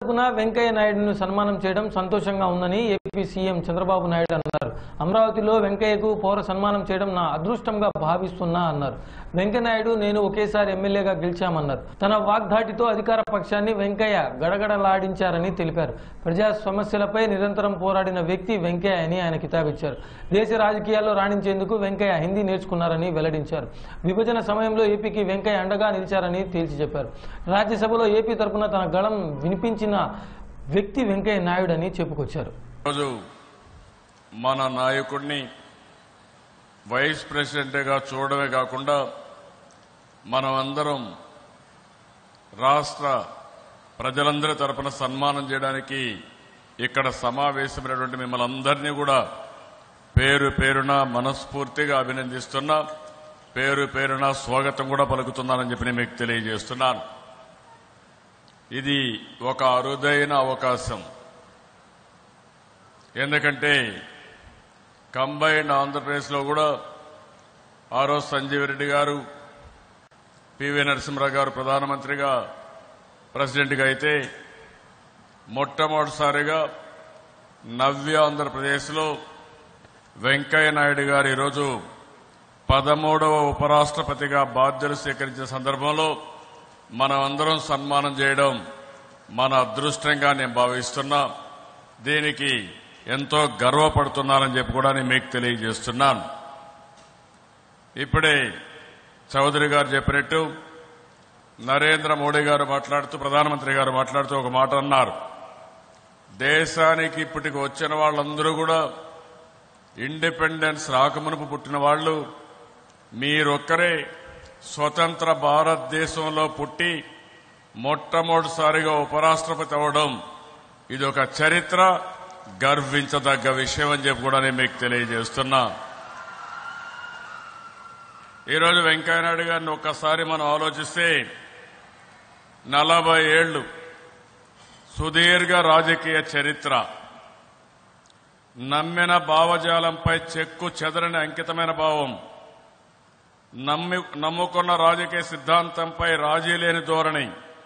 తరపున వెంకయ్య నాయుడును సన్మానం చేయడం సంతోషంగా ఉందని ఏపీ సీఎం చంద్రబాబు నాయుడు అన్నారు అమరావతిలో వెంకయ్యకు పౌర సన్మానం చేయడం నా అదృష్టంగా భావిస్తున్నా అన్నారు వెంకయ్య నాయుడు నేను ఒకేసారి ఎమ్మెల్యేగా గెలిచామన్నారు తన వాగ్దాటితో అధికార పక్షాన్ని వెంకయ్య గడగడలాడించారని తెలిపారు ప్రజా సమస్యలపై నిరంతరం పోరాడిన వ్యక్తి వెంకయ్య అని ఆయన కితాబిచ్చారు దేశ రాజకీయాల్లో రాణించేందుకు వెంకయ్య హిందీ నేర్చుకున్నారని వెల్లడించారు విభజన సమయంలో ఏపీకి వెంకయ్య అండగా నిలిచారని తేల్చి చెప్పారు రాజ్యసభలో ఏపీ తరపున తన గళం వినిపించిన వ్యక్తి వెంకయ్య నాయుడు అని చెప్పుకొచ్చారు రోజు మన నాయకుడిని వైస్ ప్రెసిడెంట్గా చూడడమే కాకుండా మనం అందరం రాష్ట్ర ప్రజలందరి తరపున సన్మానం చేయడానికి ఇక్కడ సమావేశమైనటువంటి మిమ్మల్ని అందరినీ కూడా పేరు పేరున మనస్ఫూర్తిగా అభినందిస్తున్నా పేరు పేరున స్వాగతం కూడా పలుకుతున్నానని చెప్పి నేను మీకు తెలియజేస్తున్నాను ఇది ఒక అరుదైన అవకాశం ఎందుకంటే కంబైన్డ్ ఆంధ్రప్రదేశ్లో కూడా ఆ రోజు సంజీవ్ రెడ్డి గారు పివి నరసింహరావు గారు ప్రధానమంత్రిగా ప్రెసిడెంట్గా అయితే మొట్టమొదటిసారిగా నవ్య ఆంధ్రప్రదేశ్లో వెంకయ్య నాయుడు గారు ఈరోజు పదమూడవ ఉపరాష్ట్రపతిగా బాధ్యతలు స్వీకరించిన సందర్భంలో మనం అందరం సన్మానం చేయడం మన అదృష్టంగా నేను భావిస్తున్నా దీనికి ఎంతో గర్వపడుతున్నానని చెప్పి కూడా నేను మీకు తెలియజేస్తున్నాను ఇప్పుడే చౌదరి గారు చెప్పినట్టు నరేంద్ర మోడీ గారు మాట్లాడుతూ ప్రధానమంత్రి గారు మాట్లాడుతూ ఒక మాట అన్నారు దేశానికి ఇప్పటికి వచ్చిన వాళ్ళందరూ కూడా ఇండిపెండెన్స్ రాకమునుపు పుట్టిన వాళ్ళు మీరొక్కరే స్వతంత్ర భారతదేశంలో పుట్టి మొట్టమొదటిసారిగా ఉపరాష్ట్రపతి అవడం ఇది ఒక చరిత్ర గర్వించదగ్గ విషయం అని చెప్పి కూడా నేను మీకు తెలియజేస్తున్నా ఈరోజు వెంకయ్యనాయుడు గారిని ఒక్కసారి మనం ఆలోచిస్తే నలభై ఏళ్లు సుదీర్ఘ రాజకీయ చరిత్ర నమ్మిన భావజాలంపై చెక్కు చెదరని అంకితమైన భావం నమ్మి నమ్ముకున్న రాజకీయ సిద్ధాంతంపై రాజీ లేని ధోరణి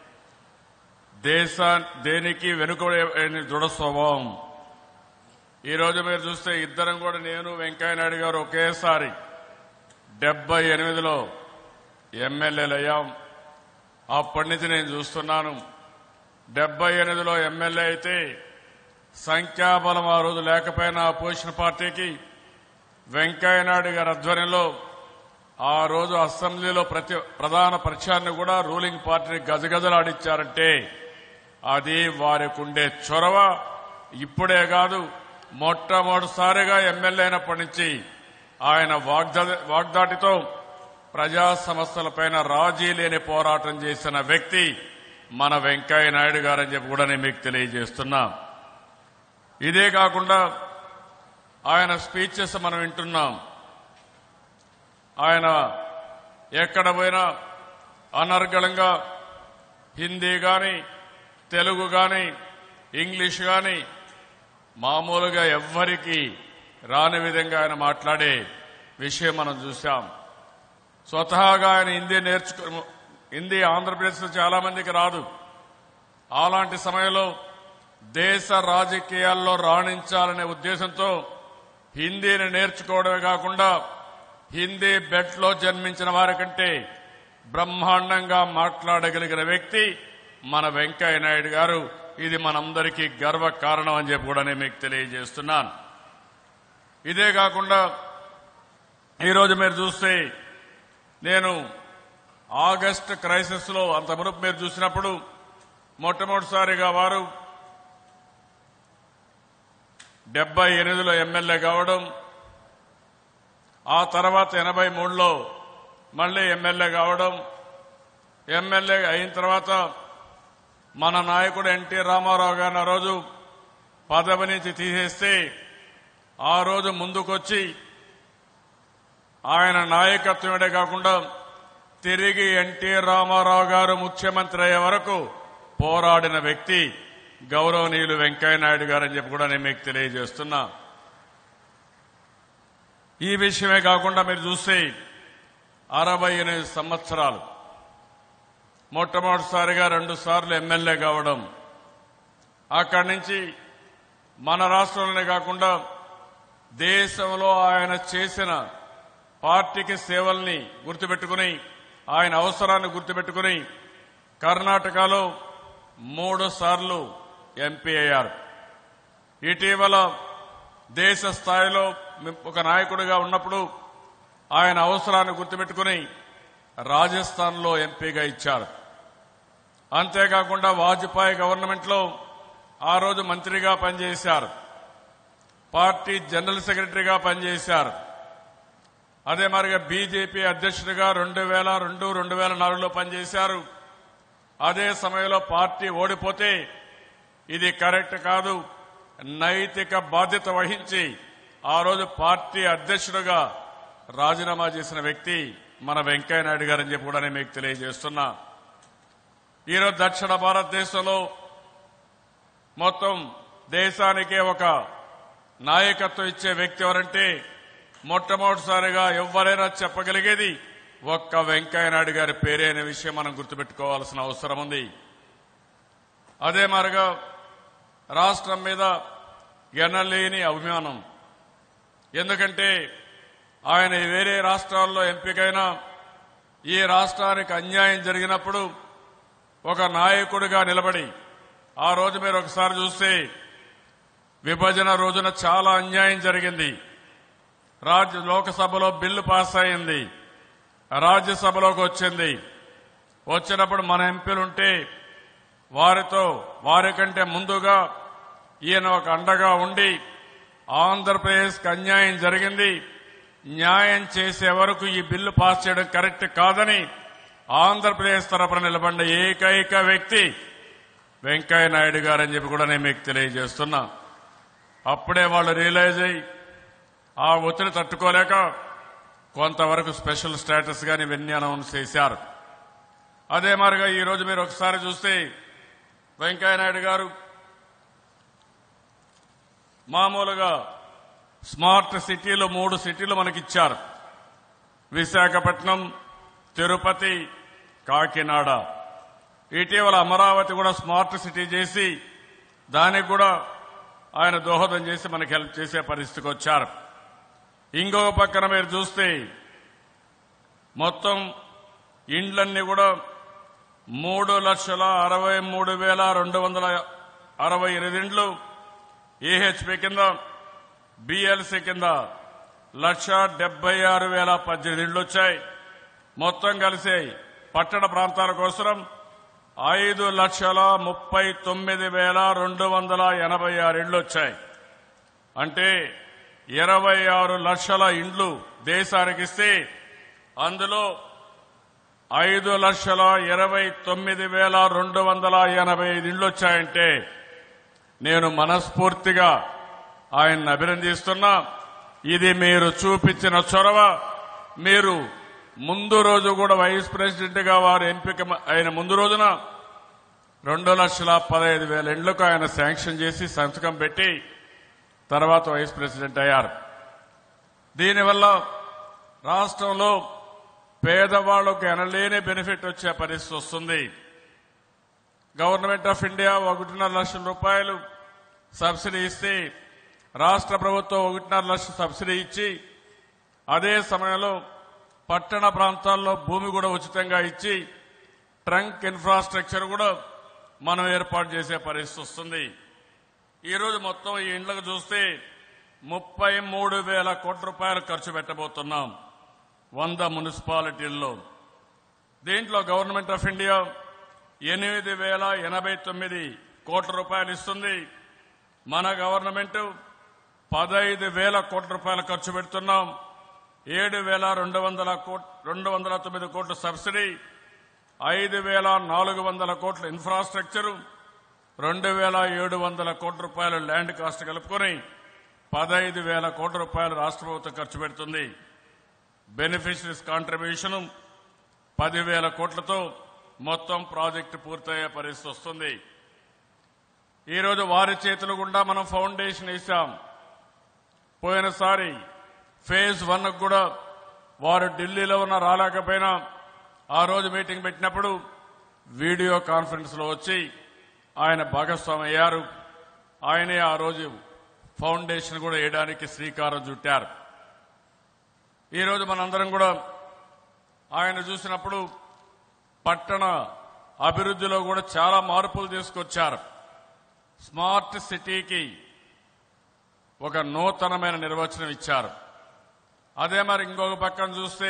దేశా దేనికి వెనుకబడి దృఢ స్వభావం ఈరోజు మీరు చూస్తే ఇద్దరం కూడా నేను వెంకయ్యనాయుడు గారు ఒకేసారి డెబ్బై ఎనిమిదిలో ఎమ్మెల్యేలు అయ్యాం అప్పటి నుంచి నేను చూస్తున్నాను డెబ్బై ఎనిమిదిలో ఎమ్మెల్యే అయితే సంఖ్యాబలం ఆ రోజు లేకపోయినా అపోజిషన్ పార్టీకి వెంకయ్యనాయుడు గారి ఆధ్వర్యంలో ఆ రోజు అసెంబ్లీలో ప్రతి ప్రధాన పక్షాన్ని కూడా రూలింగ్ పార్టీని గజగజలాడిచ్చారంటే అది వారికి ఉండే చొరవ ఇప్పుడే కాదు మొట్టమొదటిసారిగా ఎమ్మెల్యే అయినప్పటి నుంచి ఆయన వాగ్దా- వాగ్దాటితో ప్రజా సమస్యలపైన రాజీ లేని పోరాటం చేసిన వ్యక్తి మన వెంకయ్య నాయుడు గారని చెప్పి కూడా నేను మీకు తెలియజేస్తున్నా ఇదే కాకుండా ఆయన స్పీచెస్ మనం వింటున్నాం ఆయన ఎక్కడ పోయినా అనర్గళంగా హిందీ గాని తెలుగు గాని ఇంగ్లీష్ గాని మామూలుగా ఎవ్వరికి రాని విధంగా ఆయన మాట్లాడే విషయం మనం చూశాం స్వతహాగా ఆయన హిందీ నేర్చుకు హిందీ ఆంధ్రప్రదేశ్లో చాలా మందికి రాదు అలాంటి సమయంలో దేశ రాజకీయాల్లో రాణించాలనే ఉద్దేశంతో హిందీని నేర్చుకోవడమే కాకుండా హిందీ బెట్లో జన్మించిన వారి కంటే బ్రహ్మాండంగా మాట్లాడగలిగిన వ్యక్తి మన వెంకయ్య నాయుడు గారు ఇది మనందరికీ గర్వ కారణం అని చెప్పి కూడా నేను మీకు తెలియజేస్తున్నాను ఇదే కాకుండా ఈరోజు మీరు చూస్తే నేను ఆగస్ట్ క్రైసిస్ లో అంత మునుపు మీరు చూసినప్పుడు మొట్టమొదటిసారిగా వారు డెబ్బై ఎనిమిదిలో ఎమ్మెల్యే కావడం ఆ తర్వాత ఎనభై మూడులో మళ్ళీ ఎమ్మెల్యే కావడం ఎమ్మెల్యే అయిన తర్వాత మన నాయకుడు ఎన్టీ రామారావు గారిని ఆ రోజు పదవి నుంచి తీసేస్తే ఆ రోజు ముందుకొచ్చి ఆయన నాయకత్వమే కాకుండా తిరిగి ఎన్టీ రామారావు గారు ముఖ్యమంత్రి అయ్యే వరకు పోరాడిన వ్యక్తి గౌరవనీయులు వెంకయ్య నాయుడు గారని చెప్పి కూడా నేను మీకు తెలియజేస్తున్నా ఈ విషయమే కాకుండా మీరు చూస్తే అరవై ఎనిమిది సంవత్సరాలు మొట్టమొదటిసారిగా రెండు సార్లు ఎమ్మెల్యే కావడం అక్కడి నుంచి మన రాష్ట్రంలోనే కాకుండా దేశంలో ఆయన చేసిన పార్టీకి సేవల్ని గుర్తుపెట్టుకుని ఆయన అవసరాన్ని గుర్తుపెట్టుకుని కర్ణాటకలో మూడు సార్లు ఎంపీ అయ్యారు ఇటీవల దేశ స్థాయిలో ఒక నాయకుడిగా ఉన్నప్పుడు ఆయన అవసరాన్ని గుర్తుపెట్టుకుని రాజస్థాన్లో ఎంపీగా ఇచ్చారు అంతేకాకుండా వాజ్పేయి గవర్నమెంట్లో ఆ రోజు మంత్రిగా పనిచేశారు పార్టీ జనరల్ సెక్రటరీగా పనిచేశారు అదే మరిగా బీజేపీ అధ్యక్షుడిగా రెండు వేల రెండు రెండు వేల నాలుగులో పనిచేశారు అదే సమయంలో పార్టీ ఓడిపోతే ఇది కరెక్ట్ కాదు నైతిక బాధ్యత వహించి ఆ రోజు పార్టీ అధ్యక్షుడిగా రాజీనామా చేసిన వ్యక్తి మన వెంకయ్యనాయుడు గారని చెప్పి కూడా నేను మీకు తెలియజేస్తున్నా ఈరోజు దక్షిణ భారతదేశంలో మొత్తం దేశానికే ఒక నాయకత్వం ఇచ్చే వ్యక్తి ఎవరంటే మొట్టమొదటిసారిగా ఎవరైనా చెప్పగలిగేది ఒక్క వెంకయ్యనాయుడు గారి పేరే అనే విషయం మనం గుర్తుపెట్టుకోవాల్సిన అవసరం ఉంది అదే మరిగా రాష్ట్రం మీద ఎనలేని అభిమానం ఎందుకంటే ఆయన వేరే రాష్ట్రాల్లో ఎంపికైనా ఈ రాష్ట్రానికి అన్యాయం జరిగినప్పుడు ఒక నాయకుడిగా నిలబడి ఆ రోజు మీరు ఒకసారి చూస్తే విభజన రోజున చాలా అన్యాయం జరిగింది రాజ్య లోకసభలో బిల్లు పాస్ అయింది రాజ్యసభలోకి వచ్చింది వచ్చినప్పుడు మన ఎంపీలుంటే వారితో వారి కంటే ముందుగా ఈయన ఒక అండగా ఉండి ఆంధ్రప్రదేశ్కి అన్యాయం జరిగింది న్యాయం చేసే వరకు ఈ బిల్లు పాస్ చేయడం కరెక్ట్ కాదని ఆంధ్రప్రదేశ్ తరపున నిలబడిన ఏకైక వ్యక్తి వెంకయ్య నాయుడు గారని చెప్పి కూడా నేను మీకు తెలియజేస్తున్నా అప్పుడే వాళ్ళు రియలైజ్ అయ్యి ఆ ఒత్తిడి తట్టుకోలేక కొంతవరకు స్పెషల్ స్టేటస్ గాని ఇవన్నీ అనౌన్స్ చేశారు అదే మరిగా ఈ రోజు మీరు ఒకసారి చూస్తే వెంకయ్య నాయుడు గారు మామూలుగా స్మార్ట్ సిటీలు మూడు సిటీలు మనకిచ్చారు విశాఖపట్నం తిరుపతి కాకినాడ ఇటీవల అమరావతి కూడా స్మార్ట్ సిటీ చేసి దానికి కూడా ఆయన దోహదం చేసి మనకి హెల్ప్ చేసే పరిస్థితికి వచ్చారు ఇంకొక పక్కన మీరు చూస్తే మొత్తం ఇండ్లన్నీ కూడా మూడు లక్షల అరవై మూడు వేల రెండు వందల అరవై ఎనిమిది ఇండ్లు ఏహెచ్పి కింద బిఎల్సి కింద లక్ష డెబ్బై ఆరు వేల పద్దెనిమిది ఇండ్లు వచ్చాయి మొత్తం కలిసి పట్టణ ప్రాంతాల కోసం ఐదు లక్షల ముప్పై తొమ్మిది వేల రెండు వందల ఎనభై ఆరు ఇండ్లు వచ్చాయి అంటే ఇరవై ఆరు లక్షల ఇండ్లు దేశానికి ఇస్తే అందులో ఐదు లక్షల ఇరవై తొమ్మిది వేల రెండు వందల ఎనభై ఐదు ఇండ్లు వచ్చాయంటే నేను మనస్ఫూర్తిగా ఆయన్ని అభినందిస్తున్నా ఇది మీరు చూపించిన చొరవ మీరు ముందు రోజు కూడా వైస్ ప్రెసిడెంట్ గా వారు ఎంపిక అయిన ముందు రోజున రెండు లక్షల పదహైదు వేల ఇండ్లకు ఆయన శాంక్షన్ చేసి సంతకం పెట్టి తర్వాత వైస్ ప్రెసిడెంట్ అయ్యారు దీనివల్ల రాష్ట్రంలో పేదవాళ్లకు ఎనలేని బెనిఫిట్ వచ్చే పరిస్థితి వస్తుంది గవర్నమెంట్ ఆఫ్ ఇండియా ఒకటిన్నర లక్షల రూపాయలు సబ్సిడీ ఇస్తే రాష్ట్ర ప్రభుత్వం ఒకటిన్నర లక్షల సబ్సిడీ ఇచ్చి అదే సమయంలో పట్టణ ప్రాంతాల్లో భూమి కూడా ఉచితంగా ఇచ్చి ట్రంక్ ఇన్ఫ్రాస్ట్రక్చర్ కూడా మనం ఏర్పాటు చేసే పరిస్థితి వస్తుంది ఈరోజు మొత్తం ఈ ఇండ్లకు చూస్తే ముప్పై మూడు వేల కోట్ల రూపాయలు ఖర్చు పెట్టబోతున్నాం వంద మున్సిపాలిటీల్లో దీంట్లో గవర్నమెంట్ ఆఫ్ ఇండియా ఎనిమిది వేల ఎనభై తొమ్మిది కోట్ల రూపాయలు ఇస్తుంది మన గవర్నమెంట్ పదహైదు వేల కోట్ల రూపాయలు ఖర్చు పెడుతున్నాం ఏడు వేల రెండు వందల కోట్ రెండు వందల తొమ్మిది కోట్ల సబ్సిడీ ఐదు వేల నాలుగు వందల కోట్ల ఇన్ఫ్రాస్ట్రక్చరు రెండు వేల ఏడు వందల కోట్ల రూపాయలు ల్యాండ్ కాస్ట్ కలుపుకొని పదహైదు వేల కోట్ల రూపాయలు రాష్ట్ర ప్రభుత్వం ఖర్చు పెడుతుంది బెనిఫిషరీస్ కాంట్రిబ్యూషన్ పదివేల కోట్లతో మొత్తం ప్రాజెక్టు పూర్తయ్యే పరిస్థితి వస్తుంది ఈరోజు వారి చేతుల గుండా మనం ఫౌండేషన్ వేశాం పోయినసారి ఫేజ్ వన్ కూడా వారు ఢిల్లీలో ఉన్న రాలేకపోయినా ఆ రోజు మీటింగ్ పెట్టినప్పుడు వీడియో కాన్ఫరెన్స్ లో వచ్చి ఆయన భాగస్వామి అయ్యారు ఆయనే ఆ రోజు ఫౌండేషన్ కూడా వేయడానికి శ్రీకారం చుట్టారు ఈరోజు మనందరం కూడా ఆయన చూసినప్పుడు పట్టణ అభివృద్ధిలో కూడా చాలా మార్పులు తీసుకొచ్చారు స్మార్ట్ సిటీకి ఒక నూతనమైన నిర్వచనం ఇచ్చారు అదే మరి ఇంకొక పక్కన చూస్తే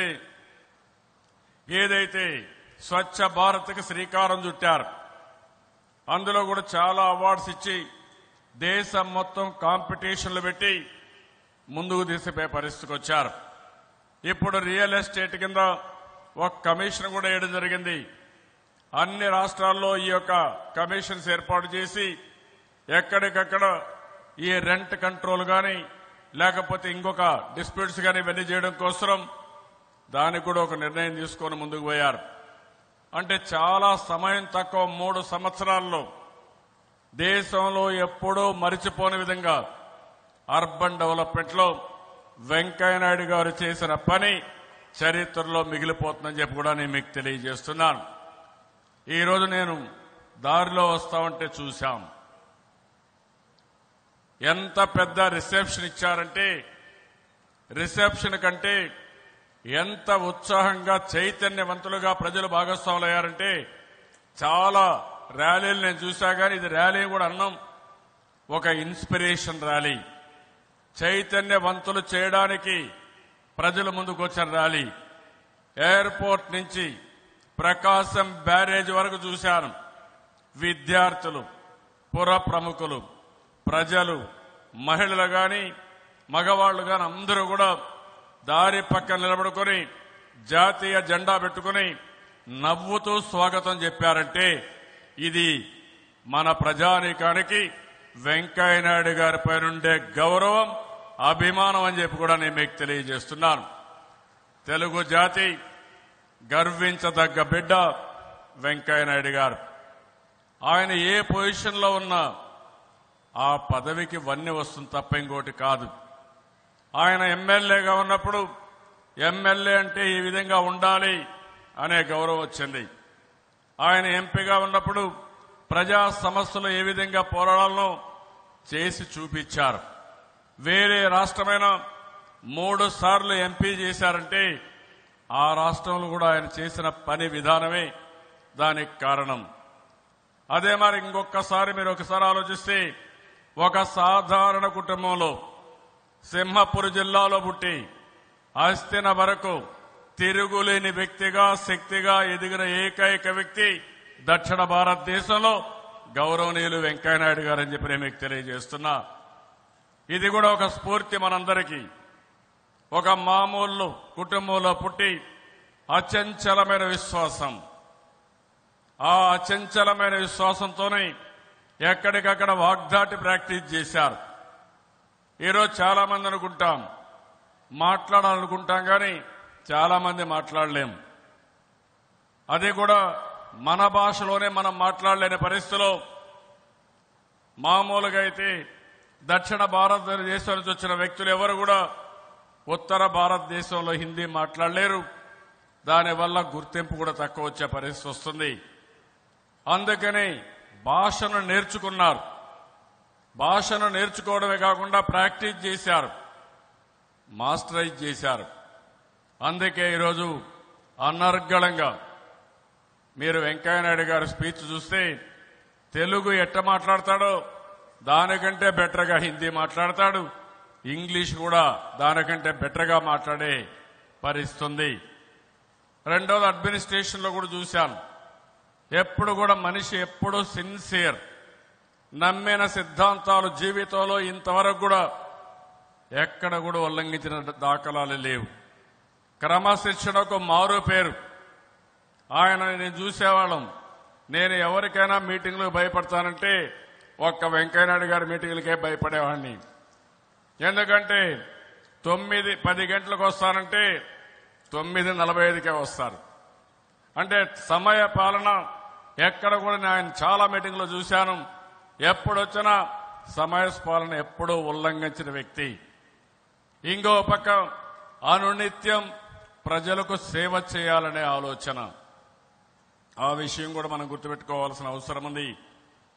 ఏదైతే స్వచ్ఛ భారత్కి శ్రీకారం చుట్టారు అందులో కూడా చాలా అవార్డ్స్ ఇచ్చి దేశం మొత్తం కాంపిటీషన్లు పెట్టి ముందుకు తీసిపోయే పరిస్థితికి వచ్చారు ఇప్పుడు రియల్ ఎస్టేట్ కింద ఒక కమిషన్ కూడా వేయడం జరిగింది అన్ని రాష్ట్రాల్లో ఈ యొక్క కమిషన్స్ ఏర్పాటు చేసి ఎక్కడికక్కడ ఈ రెంట్ కంట్రోల్ కానీ లేకపోతే ఇంకొక డిస్ప్యూట్స్ కానీ ఇవన్నీ చేయడం కోసం దానికి కూడా ఒక నిర్ణయం తీసుకొని ముందుకు పోయారు అంటే చాలా సమయం తక్కువ మూడు సంవత్సరాల్లో దేశంలో ఎప్పుడూ మరిచిపోని విధంగా అర్బన్ డెవలప్మెంట్ లో వెంకయ్యనాయుడు గారు చేసిన పని చరిత్రలో మిగిలిపోతుందని చెప్పి కూడా నేను మీకు తెలియజేస్తున్నాను ఈ రోజు నేను దారిలో వస్తామంటే చూశాం ఎంత పెద్ద రిసెప్షన్ ఇచ్చారంటే రిసెప్షన్ కంటే ఎంత ఉత్సాహంగా చైతన్యవంతులుగా ప్రజలు భాగస్వాములయ్యారంటే చాలా ర్యాలీలు నేను చూసా కానీ ఇది ర్యాలీ కూడా అన్నాం ఒక ఇన్స్పిరేషన్ ర్యాలీ చైతన్యవంతులు చేయడానికి ప్రజల ముందుకు వచ్చిన ర్యాలీ ఎయిర్పోర్ట్ నుంచి ప్రకాశం బ్యారేజ్ వరకు చూశాను విద్యార్థులు పుర ప్రముఖులు ప్రజలు మహిళలు గాని మగవాళ్లు గాని అందరూ కూడా దారి పక్కన నిలబడుకొని జాతీయ జెండా పెట్టుకుని నవ్వుతూ స్వాగతం చెప్పారంటే ఇది మన ప్రజానీకానికి వెంకయ్యనాయుడు గారి పైనుండే గౌరవం అభిమానం అని చెప్పి కూడా నేను మీకు తెలియజేస్తున్నాను తెలుగు జాతి గర్వించదగ్గ బిడ్డ వెంకయ్యనాయుడు గారు ఆయన ఏ పొజిషన్లో ఉన్నా ఆ పదవికి వన్నె వస్తుంది తప్ప ఇంకోటి కాదు ఆయన ఎమ్మెల్యేగా ఉన్నప్పుడు ఎమ్మెల్యే అంటే ఈ విధంగా ఉండాలి అనే గౌరవం వచ్చింది ఆయన ఎంపీగా ఉన్నప్పుడు ప్రజా సమస్యలు ఏ విధంగా పోరాడాలనో చేసి చూపించారు వేరే రాష్ట్రమైన మూడు సార్లు ఎంపీ చేశారంటే ఆ రాష్ట్రంలో కూడా ఆయన చేసిన పని విధానమే దానికి కారణం అదే మరి ఇంకొకసారి మీరు ఒకసారి ఆలోచిస్తే ఒక సాధారణ కుటుంబంలో సింహపురి జిల్లాలో పుట్టి అస్థిన వరకు తిరుగులేని వ్యక్తిగా శక్తిగా ఎదిగిన ఏకైక వ్యక్తి దక్షిణ భారతదేశంలో గౌరవనీయులు వెంకయ్యనాయుడు గారని చెప్పి నేను మీకు తెలియజేస్తున్నా ఇది కూడా ఒక స్ఫూర్తి మనందరికీ ఒక మామూలు కుటుంబంలో పుట్టి అచంచలమైన విశ్వాసం ఆ అచంచలమైన విశ్వాసంతోనే ఎక్కడికక్కడ వాగ్దాటి ప్రాక్టీస్ చేశారు ఈరోజు చాలా మంది అనుకుంటాం మాట్లాడాలనుకుంటాం కానీ చాలా మంది మాట్లాడలేం అది కూడా మన భాషలోనే మనం మాట్లాడలేని పరిస్థితిలో మామూలుగా అయితే దక్షిణ భారతదేశం నుంచి వచ్చిన వ్యక్తులు ఎవరు కూడా ఉత్తర భారతదేశంలో హిందీ మాట్లాడలేరు దానివల్ల గుర్తింపు కూడా తక్కువ వచ్చే పరిస్థితి వస్తుంది అందుకని భాషను నేర్చుకున్నారు భాషను నేర్చుకోవడమే కాకుండా ప్రాక్టీస్ చేశారు మాస్టరైజ్ చేశారు అందుకే ఈరోజు అనర్గళంగా మీరు వెంకయ్యనాయుడు గారి స్పీచ్ చూస్తే తెలుగు ఎట్ట మాట్లాడతాడో దానికంటే బెటర్గా హిందీ మాట్లాడతాడు ఇంగ్లీష్ కూడా దానికంటే బెటర్గా మాట్లాడే పరిస్థితుంది రెండోది అడ్మినిస్ట్రేషన్ లో కూడా చూశాను ఎప్పుడు కూడా మనిషి ఎప్పుడు సిన్సియర్ నమ్మిన సిద్ధాంతాలు జీవితంలో ఇంతవరకు కూడా ఎక్కడ కూడా ఉల్లంఘించిన దాఖలాలు లేవు క్రమశిక్షణకు మారు పేరు ఆయన నేను చూసేవాళ్ళం నేను ఎవరికైనా మీటింగ్లకు భయపడతానంటే ఒక్క వెంకయ్యనాయుడు గారి మీటింగ్లకే భయపడేవాడిని ఎందుకంటే తొమ్మిది పది గంటలకు వస్తానంటే తొమ్మిది నలభై ఐదుకే వస్తారు అంటే సమయ పాలన ఎక్కడ కూడా నేను ఆయన చాలా మీటింగ్లో చూశాను ఎప్పుడు వచ్చినా సమయ పాలన ఎప్పుడూ ఉల్లంఘించిన వ్యక్తి ఇంకో పక్క అనునిత్యం ప్రజలకు సేవ చేయాలనే ఆలోచన ఆ విషయం కూడా మనం గుర్తుపెట్టుకోవాల్సిన అవసరం ఉంది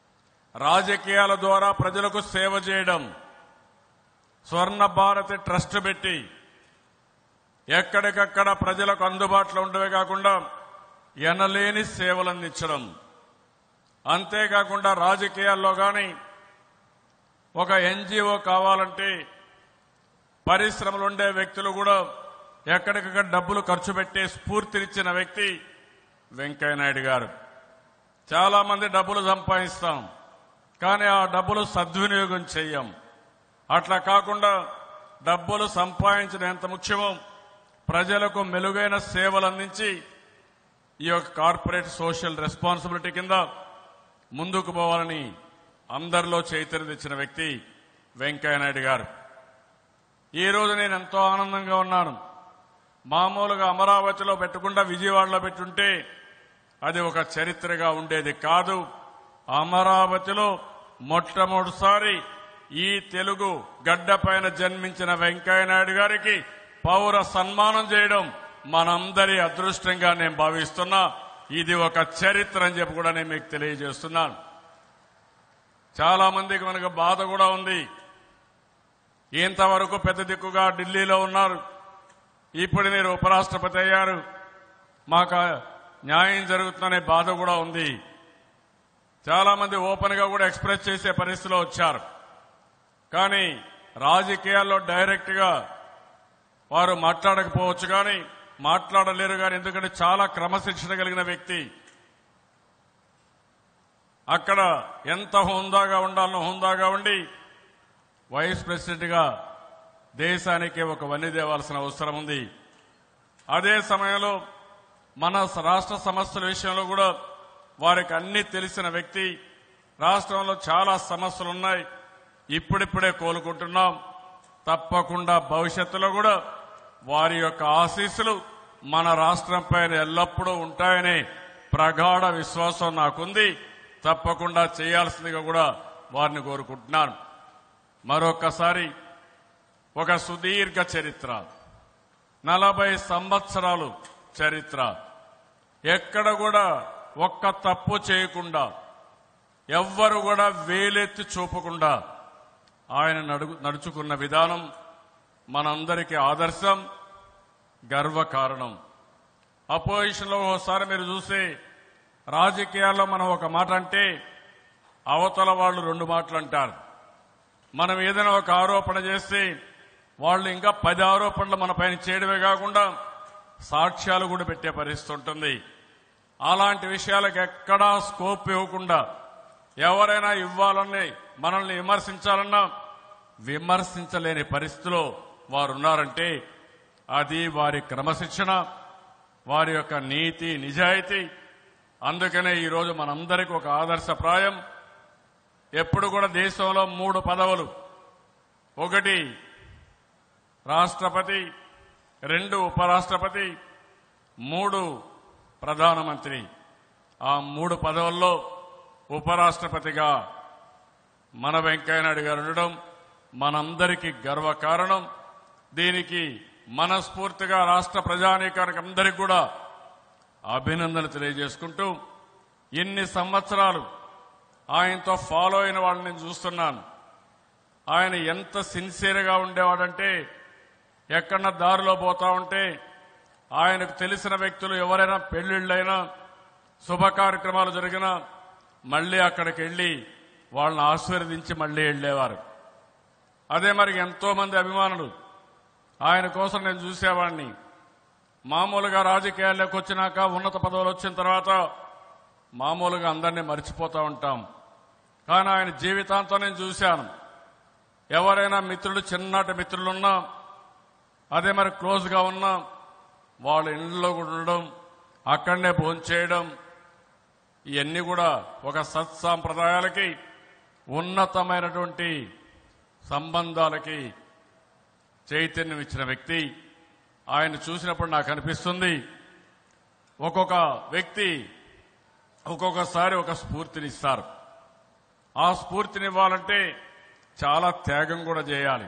రాజకీయాల ద్వారా ప్రజలకు సేవ చేయడం స్వర్ణ భారతి ట్రస్ట్ పెట్టి ఎక్కడికక్కడ ప్రజలకు అందుబాటులో ఉండవే కాకుండా ఎనలేని సేవలు అందించడం అంతేకాకుండా రాజకీయాల్లో కానీ ఒక ఎన్జిఓ కావాలంటే పరిశ్రమలు ఉండే వ్యక్తులు కూడా ఎక్కడికక్కడ డబ్బులు ఖర్చు పెట్టే స్ఫూర్తినిచ్చిన వ్యక్తి వెంకయ్యనాయుడు గారు చాలా మంది డబ్బులు సంపాదిస్తాం కానీ ఆ డబ్బులు సద్వినియోగం చెయ్యం అట్లా కాకుండా డబ్బులు సంపాదించడం ఎంత ముఖ్యమో ప్రజలకు మెరుగైన సేవలు అందించి ఈ యొక్క కార్పొరేట్ సోషల్ రెస్పాన్సిబిలిటీ కింద ముందుకు పోవాలని అందరిలో చైతన్యం తెచ్చిన వ్యక్తి వెంకయ్యనాయుడు గారు ఈ రోజు నేను ఎంతో ఆనందంగా ఉన్నాను మామూలుగా అమరావతిలో పెట్టకుండా విజయవాడలో పెట్టుంటే అది ఒక చరిత్రగా ఉండేది కాదు అమరావతిలో మొట్టమొదటిసారి ఈ తెలుగు గడ్డపైన జన్మించిన వెంకయ్యనాయుడు గారికి పౌర సన్మానం చేయడం మనందరి అదృష్టంగా నేను భావిస్తున్నా ఇది ఒక చరిత్ర అని చెప్పి కూడా నేను మీకు తెలియజేస్తున్నాను చాలా మందికి మనకు బాధ కూడా ఉంది ఇంతవరకు పెద్ద దిక్కుగా ఢిల్లీలో ఉన్నారు ఇప్పుడు మీరు ఉపరాష్ట్రపతి అయ్యారు మాకు న్యాయం జరుగుతుందనే బాధ కూడా ఉంది చాలా మంది ఓపెన్ గా కూడా ఎక్స్ప్రెస్ చేసే పరిస్థితిలో వచ్చారు కానీ రాజకీయాల్లో డైరెక్ట్ గా వారు మాట్లాడకపోవచ్చు కానీ మాట్లాడలేరు కానీ ఎందుకంటే చాలా క్రమశిక్షణ కలిగిన వ్యక్తి అక్కడ ఎంత హుందాగా ఉండాలనో హుందాగా ఉండి వైస్ ప్రెసిడెంట్ గా దేశానికి ఒక వన్ని తేవాల్సిన అవసరం ఉంది అదే సమయంలో మన రాష్ట్ర సమస్యల విషయంలో కూడా వారికి అన్ని తెలిసిన వ్యక్తి రాష్ట్రంలో చాలా సమస్యలు ఉన్నాయి ఇప్పుడిప్పుడే కోలుకుంటున్నాం తప్పకుండా భవిష్యత్తులో కూడా వారి యొక్క ఆశీస్సులు మన రాష్ట్రం పైన ఎల్లప్పుడూ ఉంటాయనే ప్రగాఢ విశ్వాసం నాకుంది తప్పకుండా చేయాల్సిందిగా కూడా వారిని కోరుకుంటున్నాను మరొకసారి ఒక సుదీర్ఘ చరిత్ర నలభై సంవత్సరాలు చరిత్ర ఎక్కడ కూడా ఒక్క తప్పు చేయకుండా ఎవ్వరు కూడా వేలెత్తి చూపకుండా ఆయన నడుగు నడుచుకున్న విధానం మనందరికీ ఆదర్శం గర్వకారణం అపోజిషన్లో ఒకసారి మీరు చూస్తే రాజకీయాల్లో మనం ఒక మాట అంటే అవతల వాళ్ళు రెండు మాటలు అంటారు మనం ఏదైనా ఒక ఆరోపణ చేస్తే వాళ్ళు ఇంకా పది ఆరోపణలు మన పైన చేయడమే కాకుండా సాక్ష్యాలు కూడా పెట్టే పరిస్థితి ఉంటుంది అలాంటి విషయాలకు ఎక్కడా స్కోప్ ఇవ్వకుండా ఎవరైనా ఇవ్వాలని మనల్ని విమర్శించాలన్నా విమర్శించలేని పరిస్థితిలో వారు ఉన్నారంటే అది వారి క్రమశిక్షణ వారి యొక్క నీతి నిజాయితీ అందుకనే ఈరోజు మనందరికీ ఒక ఆదర్శప్రాయం ఎప్పుడు కూడా దేశంలో మూడు పదవులు ఒకటి రాష్ట్రపతి రెండు ఉపరాష్ట్రపతి మూడు ప్రధానమంత్రి ఆ మూడు పదవుల్లో ఉపరాష్ట్రపతిగా మన వెంకయ్యనాయుడు గారు ఉండడం మనందరికీ గర్వకారణం దీనికి మనస్ఫూర్తిగా రాష్ట్ర ప్రజానీకానికి అందరికీ కూడా అభినందనలు తెలియజేసుకుంటూ ఇన్ని సంవత్సరాలు ఆయనతో ఫాలో అయిన వాళ్ళని నేను చూస్తున్నాను ఆయన ఎంత సిన్సియర్గా ఉండేవాడంటే ఎక్కడన్నా దారిలో పోతా ఉంటే ఆయనకు తెలిసిన వ్యక్తులు ఎవరైనా పెళ్లిళ్ళైనా శుభ కార్యక్రమాలు జరిగినా మళ్ళీ అక్కడికి వెళ్లి వాళ్ళని ఆశీర్వదించి మళ్ళీ వెళ్లేవారు అదే మరి ఎంతో మంది అభిమానులు ఆయన కోసం నేను చూసేవాడిని మామూలుగా రాజకీయాల్లోకి వచ్చినాక ఉన్నత పదవులు వచ్చిన తర్వాత మామూలుగా అందరినీ మర్చిపోతూ ఉంటాం కానీ ఆయన జీవితాంతం నేను చూశాను ఎవరైనా మిత్రులు చిన్నటి మిత్రులున్నా అదే మరి క్లోజ్గా ఉన్నా వాళ్ళ ఇళ్ళలో కూడా ఉండడం అక్కడనే భోంచేయడం ఇవన్నీ కూడా ఒక సత్సాంప్రదాయాలకి ఉన్నతమైనటువంటి సంబంధాలకి చైతన్యం ఇచ్చిన వ్యక్తి ఆయన చూసినప్పుడు నాకు అనిపిస్తుంది ఒక్కొక్క వ్యక్తి ఒక్కొక్కసారి ఒక స్ఫూర్తినిస్తారు ఆ స్ఫూర్తినివ్వాలంటే చాలా త్యాగం కూడా చేయాలి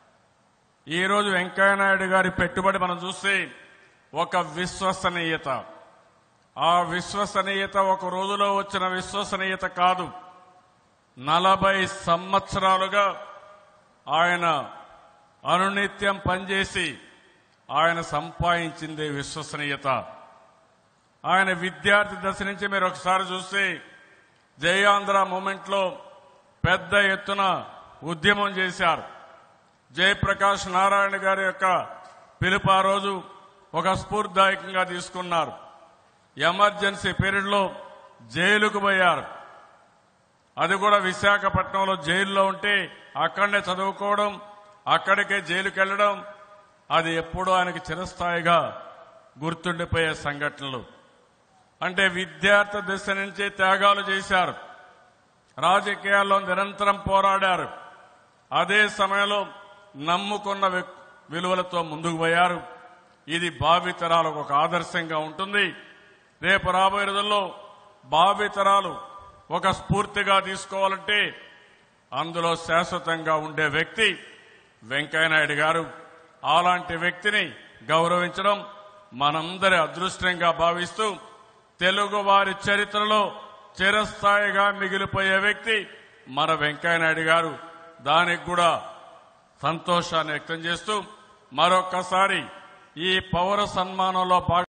ఈ రోజు వెంకయ్యనాయుడు గారి పెట్టుబడి మనం చూస్తే ఒక విశ్వసనీయత ఆ విశ్వసనీయత ఒక రోజులో వచ్చిన విశ్వసనీయత కాదు నలభై సంవత్సరాలుగా ఆయన అనునిత్యం పనిచేసి ఆయన సంపాదించింది విశ్వసనీయత ఆయన విద్యార్థి దశ నుంచి మీరు ఒకసారి చూస్తే జయాంధ్ర మూమెంట్ లో పెద్ద ఎత్తున ఉద్యమం చేశారు జయప్రకాష్ నారాయణ గారి యొక్క పిలుపు ఆ రోజు ఒక స్ఫూర్తిదాయకంగా తీసుకున్నారు ఎమర్జెన్సీ పీరియడ్ లో జైలుకు పోయారు అది కూడా విశాఖపట్నంలో జైల్లో ఉంటే అక్కడనే చదువుకోవడం అక్కడికే జైలుకి వెళ్లడం అది ఎప్పుడూ ఆయనకి చిరస్థాయిగా గుర్తుండిపోయే సంఘటనలు అంటే విద్యార్థి దశ నుంచే త్యాగాలు చేశారు రాజకీయాల్లో నిరంతరం పోరాడారు అదే సమయంలో నమ్ముకున్న వ్యక్- విలువలతో ముందుకు పోయారు ఇది భావితరాలకు ఒక ఆదర్శంగా ఉంటుంది రేపు రాబోయే రోజుల్లో భావితరాలు ఒక స్ఫూర్తిగా తీసుకోవాలంటే అందులో శాశ్వతంగా ఉండే వ్యక్తి వెంకయ్యనాయుడు గారు అలాంటి వ్యక్తిని గౌరవించడం మనందరి అదృష్టంగా భావిస్తూ తెలుగు వారి చరిత్రలో చిరస్థాయిగా మిగిలిపోయే వ్యక్తి మన వెంకయ్యనాయుడు గారు దానికి కూడా సంతోషాన్ని వ్యక్తం చేస్తూ మరొక్కసారి ఈ పౌర సన్మానంలో భాగ